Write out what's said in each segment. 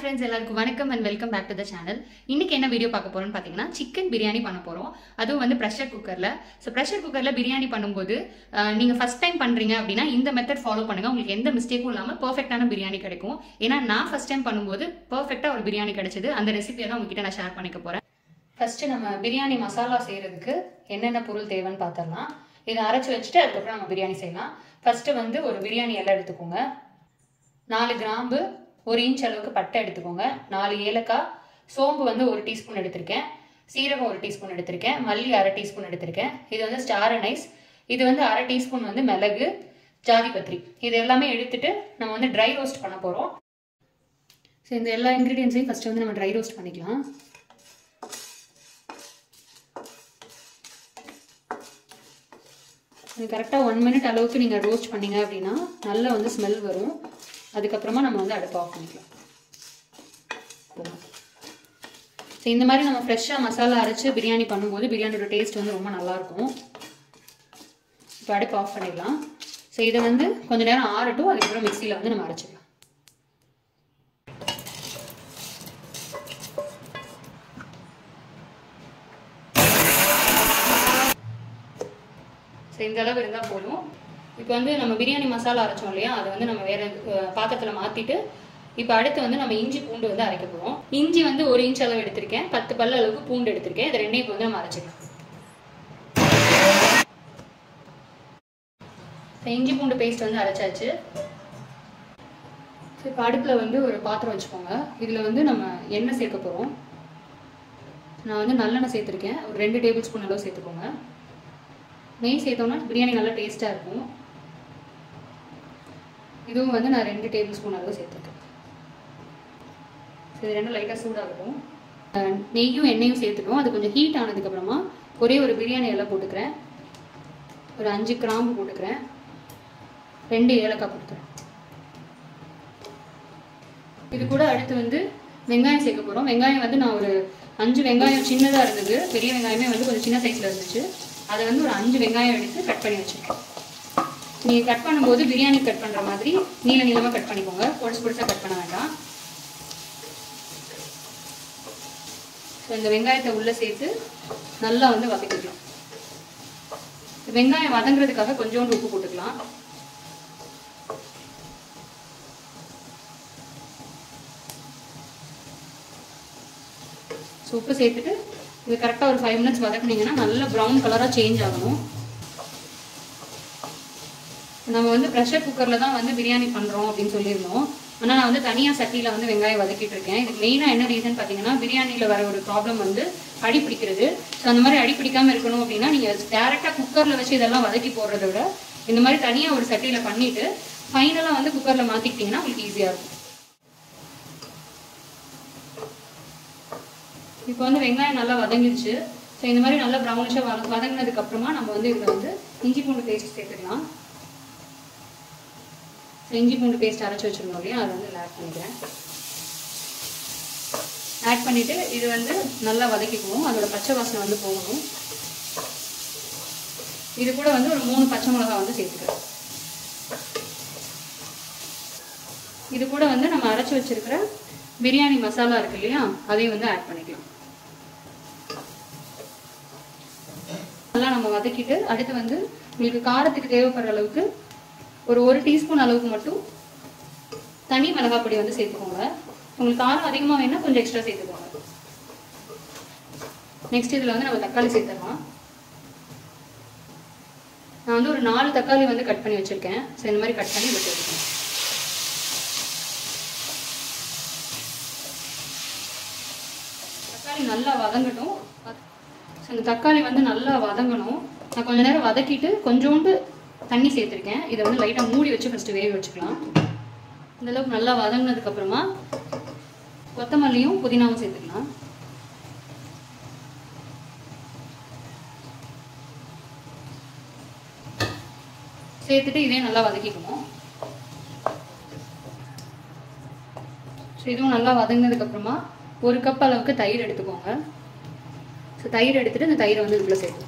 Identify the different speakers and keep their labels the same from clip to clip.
Speaker 1: friends எல்லாருக்கும் வணக்கம் and welcome back to the channel இன்னைக்கு என்ன வீடியோ பார்க்க போறோம்னு பார்த்தீங்கன்னா சிக்கன் பிரியாணி பண்ண போறோம் அதுவும் வந்து ப்ரெஷர் குக்கர்ல ஸோ ப்ரெஷர் குக்கர்ல பிரியாணி பண்ணும்போது அஹ், நீங்க ஃபர்ஸ்ட் டைம் பண்றீங்க அப்படின்னா இந்த மெத்தட் ஃபாலோ பண்ணுங்க உங்களுக்கு எந்த மிஸ்டேக்கும் இல்லாமல் பர்ஃபெக்டான பிரியாணி கிடைக்கும் ஏன்னா நான் ஃபர்ஸ்ட் டைம் பண்ணும்போது பர்ஃபெக்டா ஒரு பிரியாணி கிடைச்சது அந்த ரெசிபியை தான் உங்ககிட்ட நான் ஷேர் பண்ணிக்க போறேன் ஃபர்ஸ்ட் நம்ம பிரியாணி மசாலா செய்யறதுக்கு என்னென்ன பொருள் தேவைன்னு பார்த்துடலாம் இதை அரைச்சு வச்சுட்டு அதுக்கப்புறம் நம்ம பிரியாணி செய்யலாம் ஃபர்ஸ்ட் வந்து ஒரு பிரியாணி எல்லாம் எடுத்துக்கோங்க நாலு கிராம்பு ஒரு இன்ச் அளவுக்கு பட்டை எடுத்துக்கோங்க நாலு ஏலக்காய் சோம்பு வந்து ஒரு டீஸ்பூன் எடுத்திருக்கேன் சீரகம் ஒரு டீஸ்பூன் எடுத்திருக்கேன் மல்லி அரை டீஸ்பூன் எடுத்திருக்கேன் இது வந்து ஸ்டார் அனைஸ் இது வந்து அரை டீஸ்பூன் வந்து மிளகு ஜாதிபத்ரி இது எல்லாமே எடுத்துட்டு நம்ம வந்து ட்ரை ரோஸ்ட் பண்ண போகிறோம் ஸோ இந்த எல்லா இன்க்ரீடியன்ஸையும் ஃபஸ்ட்டு வந்து நம்ம ட்ரை ரோஸ்ட் பண்ணிக்கலாம் இது கரெக்டாக ஒன் மினிட் அளவுக்கு நீங்கள் ரோஸ்ட் பண்ணீங்க அப்படின்னா நல்லா வந்து ஸ்மெல் வரும் அதுக்கப்புறமா நம்ம வந்து அடுப்பு ஆஃப் பண்ணிக்கலாம் ஸோ இந்த மாதிரி நம்ம ஃப்ரெஷ்ஷாக மசாலா அரைச்சு பிரியாணி பண்ணும்போது பிரியாணியோட டேஸ்ட் வந்து ரொம்ப நல்லாயிருக்கும் இப்போ அடுப்பு ஆஃப் பண்ணிடலாம் ஸோ இதை வந்து கொஞ்ச நேரம் ஆறட்டும் அதுக்கப்புறம் மிக்சியில் வந்து நம்ம அரைச்சிக்கலாம் ஸோ இந்த அளவு இருந்தால் போதும் இப்போ வந்து நம்ம பிரியாணி மசாலா அரைச்சோம் இல்லையா அதை வந்து நம்ம வேற அஹ், பாத்திரத்தில் மாற்றிட்டு இப்போ அடுத்து வந்து நம்ம இஞ்சி பூண்டு வந்து அரைக்க போகிறோம் இஞ்சி வந்து ஒரு இன்ச் அளவு எடுத்திருக்கேன் பத்து பல்ல அளவுக்கு பூண்டு எடுத்திருக்கேன் இது ரெண்டையும் இப்போ வந்து நம்ம அரைச்சிக்கலாம் இப்போ இஞ்சி பூண்டு பேஸ்ட் வந்து அரைச்சாச்சு ஸோ இப்போ அடுப்பில் வந்து ஒரு பாத்திரம் வச்சுக்கோங்க இதில் வந்து நம்ம எண்ணெய் சேர்க்க போகிறோம் நான் வந்து நல்லெண்ணெய் சேர்த்துருக்கேன் ஒரு ரெண்டு டேபிள் ஸ்பூன் அளவு சேர்த்துக்கோங்க நெய் சேர்த்தோம்னா பிரியாணி நல்லா டேஸ்ட்டாக இருக்கும் இதுவும் வந்து நான் ரெண்டு டேபிள் ஸ்பூன் அளவு சேர்த்துருக்கேன் ஸோ இது ரெண்டும் லைட்டாக சூடாகட்டும் அஹ் நெய்யும் எண்ணெயும் சேர்த்துட்டோம் அது கொஞ்சம் ஹீட் ஆனதுக்கப்புறமா ஒரே ஒரு பிரியாணி எல்லாம் போட்டுக்கிறேன் ஒரு அஞ்சு கிராம்பு போட்டுக்கிறேன் ரெண்டு ஏலக்காய் போட்டுக்கிறேன் இது கூட அடுத்து வந்து வெங்காயம் சேர்க்க போகிறோம் வெங்காயம் வந்து நான் ஒரு அஞ்சு வெங்காயம் சின்னதாக இருந்தது பெரிய வெங்காயமே வந்து கொஞ்சம் சின்ன சைஸில் இருந்துச்சு அதை வந்து ஒரு அஞ்சு வெங்காயம் எடுத்து கட் பண்ணி வச்சுருக்கேன் நீங்கள் கட் பண்ணும்போது பிரியாணி கட் பண்ணுற மாதிரி நீள நீளமாக கட் பண்ணிக்கோங்க பொடிசு பொடிசாக கட் பண்ண வேண்டாம் ஸோ இந்த வெங்காயத்தை உள்ளே சேர்த்து நல்லா வந்து வதக்கிக்கலாம் வெங்காயம் வதங்குறதுக்காக கொஞ்சோண்டு உப்பு போட்டுக்கலாம் ஸோ உப்பு சேர்த்துட்டு இது கரெக்டாக ஒரு ஃபைவ் மினிட்ஸ் வதக்குனீங்கன்னா நல்ல ப்ரௌன் கலராக சேஞ்ச் ஆகணும் நம்ம வந்து ப்ரெஷர் குக்கரில் தான் வந்து பிரியாணி பண்ணுறோம் அப்படின்னு சொல்லியிருந்தோம் ஆனால் நான் வந்து தனியாக சட்டியில் வந்து வெங்காயம் வதக்கிட்டு இருக்கேன் இதுக்கு மெயினாக என்ன ரீசன் பார்த்தீங்கன்னா பிரியாணியில் வர ஒரு ப்ராப்ளம் வந்து அடி பிடிக்கிறது ஸோ அந்த மாதிரி அடி பிடிக்காமல் இருக்கணும் அப்படின்னா நீங்கள் டேரெக்டாக குக்கரில் வச்சு இதெல்லாம் வதக்கி போடுறத விட இந்த மாதிரி தனியாக ஒரு சட்டியில் பண்ணிவிட்டு ஃபைனலாக வந்து குக்கரில் மாற்றிக்கிட்டிங்கன்னா உங்களுக்கு ஈஸியாக இருக்கும் இப்போ வந்து வெங்காயம் நல்லா வதங்கிடுச்சு ஸோ இந்த மாதிரி நல்லா ப்ரௌனிஷாக வத வதங்கினதுக்கு அப்புறமா நம்ம வந்து இதில் வந்து இஞ்சி பூண்டு பேஸ்ட் சேர்த்துக்கலாம் ஸோ இஞ்சி பூண்டு பேஸ்ட் அரைச்சி வச்சிருந்தோம் இல்லையா அதை வந்து ஆட் பண்ணிக்கிறேன் ஆட் பண்ணிவிட்டு இது வந்து நல்லா வதக்கிக்குவோம் அதோட பச்சை வாசனை வந்து போகணும் இது கூட வந்து ஒரு மூணு பச்சை மிளகாய் வந்து சேர்த்துக்கிறேன் இது கூட வந்து நம்ம அரைச்சி வச்சிருக்கிற பிரியாணி மசாலா இருக்கு இல்லையா அதையும் வந்து ஆட் பண்ணிக்கலாம் நல்லா நம்ம வதக்கிட்டு அடுத்து வந்து உங்களுக்கு காரத்துக்கு தேவைப்படுற அளவுக்கு ஒரு ஒரு டீஸ்பூன் அளவுக்கு மட்டும் தனி மிளகாய் பொடி வந்து சேர்த்துக்கோங்க உங்களுக்கு காரம் அதிகமாக வேணா கொஞ்சம் எக்ஸ்ட்ரா சேர்த்துக்கோங்க நெக்ஸ்ட் இதில் வந்து நம்ம தக்காளி சேர்த்துடலாம் நான் வந்து ஒரு நாலு தக்காளி வந்து கட் பண்ணி வச்சிருக்கேன் ஸோ இந்த மாதிரி கட் பண்ணி இதை சேர்த்துக்கேன் தக்காளி நல்லா வதங்கட்டும் ஸோ இந்த தக்காளி வந்து நல்லா வதங்கணும் நான் கொஞ்ச நேரம் வதக்கிட்டு கொஞ்சோண்டு தண்ணி சேர்த்துருக்கேன் இதை வந்து லைட்டாக மூடி வச்சு ஃபஸ்ட்டு வேக வச்சுக்கலாம் இந்த அளவுக்கு நல்லா வதங்கினதுக்கு அப்புறமா கொத்தமல்லியும் புதினாவும் சேர்த்துக்கலாம் சேர்த்துட்டு இதே நல்லா வதக்கிக்கணும் ஸோ இதுவும் நல்லா வதங்கினதுக்கு அப்புறமா ஒரு கப் அளவுக்கு தயிர் எடுத்துக்கோங்க ஸோ தயிர் எடுத்துட்டு இந்த தயிரை வந்து இதுக்குள்ள சேர்த்துக்கணும்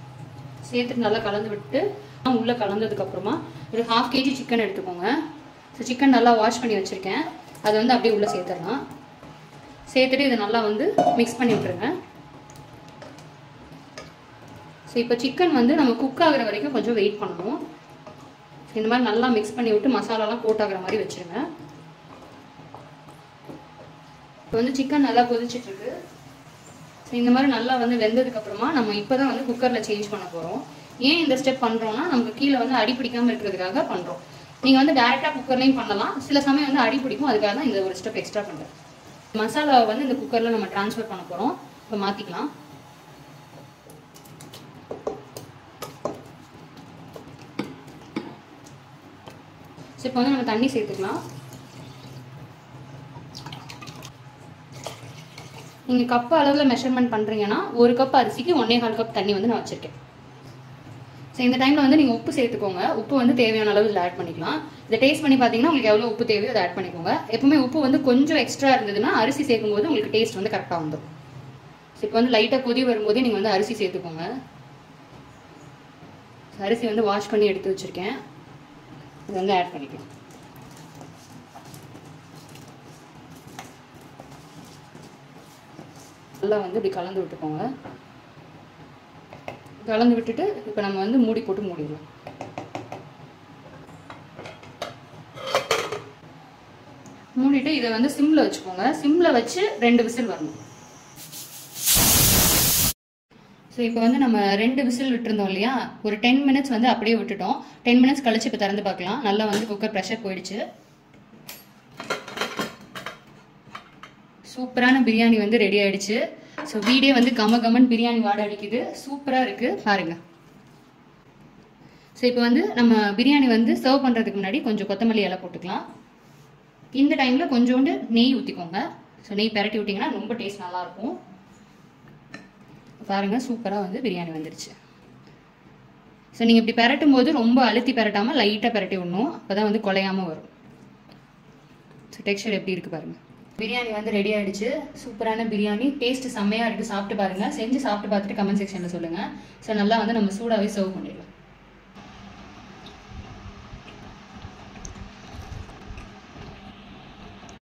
Speaker 1: சேர்த்துட்டு நல்லா கலந்து விட்டு உள்ளே கலந்ததுக்கு அப்புறமா ஒரு ஹாஃப் கேஜி சிக்கன் எடுத்துக்கோங்க ஸோ சிக்கன் நல்லா வாஷ் பண்ணி வச்சுருக்கேன் அதை வந்து அப்படியே உள்ளே சேர்த்துடலாம் சேர்த்துட்டு இதை நல்லா வந்து மிக்ஸ் பண்ணி விட்டுருங்க ஸோ இப்போ சிக்கன் வந்து நம்ம குக் ஆகுற வரைக்கும் கொஞ்சம் வெயிட் பண்ணணும் இந்த மாதிரி நல்லா மிக்ஸ் பண்ணி விட்டு மசாலாலாம் கோட் ஆகுற மாதிரி வச்சுருங்க இப்போ வந்து சிக்கன் நல்லா கொதிச்சிட்டு இருக்கு ஸோ இந்த மாதிரி நல்லா வந்து வெந்ததுக்கு அப்புறமா நம்ம இப்போ தான் வந்து குக்கரில் சேஞ்ச் பண்ண போகிறோம் ஏன் இந்த ஸ்டெப் பண்ணுறோம்னா நமக்கு கீழே வந்து அடி பிடிக்காம இருக்கிறதுக்காக பண்ணுறோம் நீங்கள் வந்து டேரெக்டாக குக்கர்லேயும் பண்ணலாம் சில சமயம் வந்து அடி பிடிக்கும் அதுக்காக தான் இந்த ஒரு ஸ்டெப் எக்ஸ்ட்ரா பண்ணுறேன் மசாலாவை வந்து இந்த குக்கரில் நம்ம ட்ரான்ஸ்ஃபர் பண்ண போகிறோம் இப்போ மாற்றிக்கலாம் ஸோ இப்போ வந்து நம்ம தண்ணி சேர்த்துக்கலாம் நீங்கள் கப் அளவில் மெஷர்மெண்ட் பண்ணுறீங்கன்னா ஒரு கப் அரிசிக்கு ஒன்னே கால் கப் தண்ணி வந்து நான் வச்சுருக்கேன் ஸோ இந்த டைமில் வந்து நீங்கள் உப்பு சேர்த்துக்கோங்க உப்பு வந்து தேவையான அளவு இதில் ஆட் பண்ணிக்கலாம் இதை டேஸ்ட் பண்ணி பார்த்தீங்கன்னா உங்களுக்கு எவ்வளோ உப்பு தேவையோ அதை ஆட் பண்ணிக்கோங்க எப்பவுமே உப்பு வந்து கொஞ்சம் எக்ஸ்ட்ரா இருந்ததுன்னா அரிசி சேர்க்கும்போது உங்களுக்கு டேஸ்ட் வந்து கரெக்டாக வந்துடும் ஸோ இப்போ வந்து லைட்டாக கொதி வரும்போதே நீங்கள் வந்து அரிசி சேர்த்துக்கோங்க அரிசி வந்து வாஷ் பண்ணி எடுத்து வச்சுருக்கேன் இது வந்து ஆட் பண்ணிக்கலாம் நல்லா வந்து இப்படி கலந்து விட்டுக்கோங்க கலந்து விட்டுட்டு இப்போ நம்ம வந்து மூடி போட்டு மூடிடலாம் மூடிட்டு இதை வந்து சிம்ல வச்சுக்கோங்க சிம்ல வச்சு ரெண்டு விசில் வரணும் ஸோ இப்போ வந்து நம்ம ரெண்டு விசில் விட்டுருந்தோம் இல்லையா ஒரு டென் மினிட்ஸ் வந்து அப்படியே விட்டுட்டோம் டென் மினிட்ஸ் கழிச்சு இப்போ திறந்து பார்க்கலாம் நல்லா வந்து குக்கர் ப்ரெஷர் போயிடுச்சு சூப்பரான பிரியாணி வந்து ரெடி ஆயிடுச்சு ஸோ வீடே வந்து கம கமன் பிரியாணி வாடை அடிக்குது சூப்பராக இருக்கு பாருங்க ஸோ இப்போ வந்து நம்ம பிரியாணி வந்து சர்வ் பண்ணுறதுக்கு முன்னாடி கொஞ்சம் கொத்தமல்லி இலை போட்டுக்கலாம் இந்த டைமில் கொஞ்சோண்டு நெய் ஊற்றிக்கோங்க ஸோ நெய் பெரட்டி விட்டிங்கன்னா ரொம்ப டேஸ்ட் நல்லாயிருக்கும் பாருங்கள் சூப்பராக வந்து பிரியாணி வந்துருச்சு ஸோ நீங்கள் இப்படி பெரட்டும் போது ரொம்ப அழுத்தி பெரட்டாமல் லைட்டாக பெரட்டி விடணும் அப்போ தான் வந்து குலையாமல் வரும் ஸோ டெக்ஸ்டர் எப்படி இருக்குது பாருங்கள் பிரியாணி வந்து ரெடி ஆயிடுச்சு சூப்பரான பிரியாணி டேஸ்ட் செம்மையாக இருக்குது சாப்பிட்டு பாருங்கள் செஞ்சு சாப்பிட்டு பார்த்துட்டு கமெண்ட் செக்ஷனில் சொல்லுங்கள் ஸோ நல்லா வந்து நம்ம சூடாகவே சர்வ் பண்ணிடலாம்